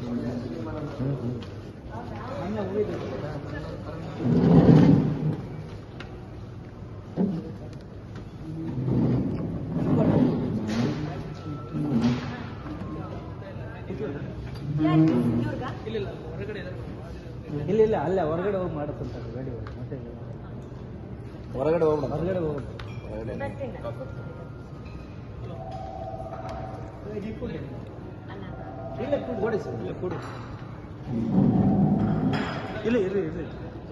ಇಲ್ಲ ಇಲ್ಲ ಅಲ್ಲೇ ಹೊರಗಡೆ ಹೋಗಿ ಮಾಡುತ್ತಂತಾರೆ ಗಾಡಿ ಒಳಗೆ ಮತ್ತೆ ಹೊರಗಡೆ ಹೋಗ್ಬಿಡ ಹೊರಗಡೆ ಹೋಗ್ಬಿಟ್ಟು ಇಲ್ಲ ಕೂಡಿ ಕೊಡಿ ಸರ್ ಇಲ್ಲ ಕೂಡಿ ಇಲ್ಲ ಇರ್ರಿ ಇರ್ರಿ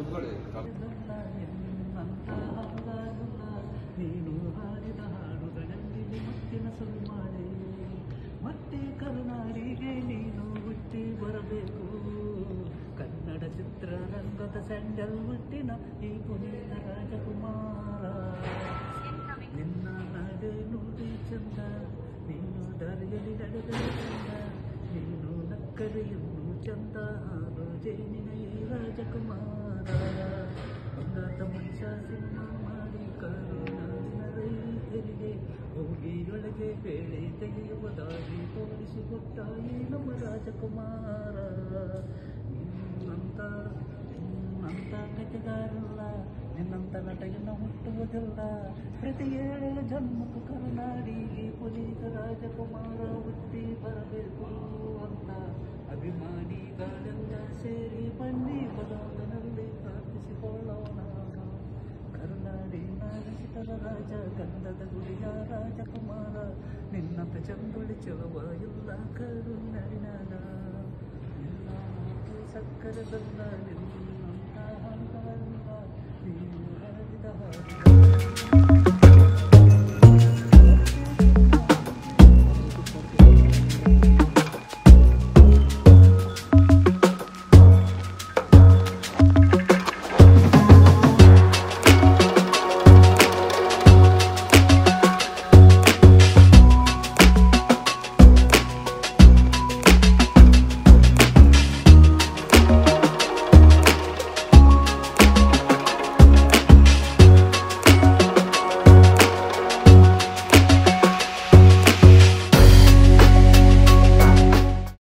ನೀನು ಹಾಡಿದ ಹಾಡುಗಳಲ್ಲಿ ಮತ್ತಿನ ಸುಲ್ಮಾಡೆ ಮತ್ತೆ ಕರುನಾಡಿಗೆ ನೀನು ಹುಟ್ಟಿ ಬರಬೇಕು ಕನ್ನಡ ಚಿತ್ರರಂಗದ ಸ್ಯಾಂಡಲ್ ಹುಟ್ಟಿನ ಈ ಪುನೀತ ರಾಜಕುಮಾರ ನಿನ್ನ ನಡೆ ನುಡಿ ಚಂದ ನೀನು ದಾರಿಯಲ್ಲಿ ನಡೆದರೆ ಚಂದ ನೀನು ನಕ್ಕರೆಯನ್ನು ಚಂದ ಹಾಡು ಜೇನಿನ ಈ ರಾಜಕುಮಾರ ಬಂಗಾತ ಮನುಷ್ಯ ಸಿನಿಮಾ ಮಾಡಿ ಕರುನಾಡಿನ ರೈತರಿಗೆ ಹೋಗಿಯೊಳಗೆ ಬೇಳೆ ತೆಗೆಯುವ ದಾರಿ ತೋರಿಸಿಕೊಟ್ಟ ಈ ನಮ್ಮ ರಾಜಕುಮಾರ ನಿನ್ನಂತ ನಿನ್ನಂತ ಕಥೆಗಾರಲ್ಲ ನಿನ್ನಂತ ನಟೆಯನ್ನು ಹುಟ್ಟುವುದಿಲ್ಲ ಪ್ರತಿ ಏಳು ಜನ್ಮಕ್ಕೂ ಕರುನಾಡಿಗೆ ಪುನೀತ ರಾಜಕುಮಾರ ಹುಟ್ಟಿ ಬರಬೇಕು ಅಂತ ಅಭಿಮಾನಿಗಳೆಲ್ಲ ಸೇರಿ ಬನ್ನಿ ಬದಲಿನಲ್ಲಿ ಪ್ರಾರ್ಥಿಸಿಕೊಳ್ಳೋಣ ಕರುನಾಡಿನ ರಚಿತರ ರಾಜ ಗಂಧದ ಗುಡಿಯ ರಾಜಕುಮಾರ ನಿನ್ನಂತ ಚಂದುಳಿ ಚೆಲುವ ಇಲ್ಲ ಕರುನಾಡಿನಾಗ ನಿನ್ನ ಮಾತು ಸಕ್ಕರೆ ಬೆಲ್ಲ ನಿನ್ನಂತ ಹಂಗಾರಲ್ಲ ನೀನು ಹರಿದ ಹಾಡು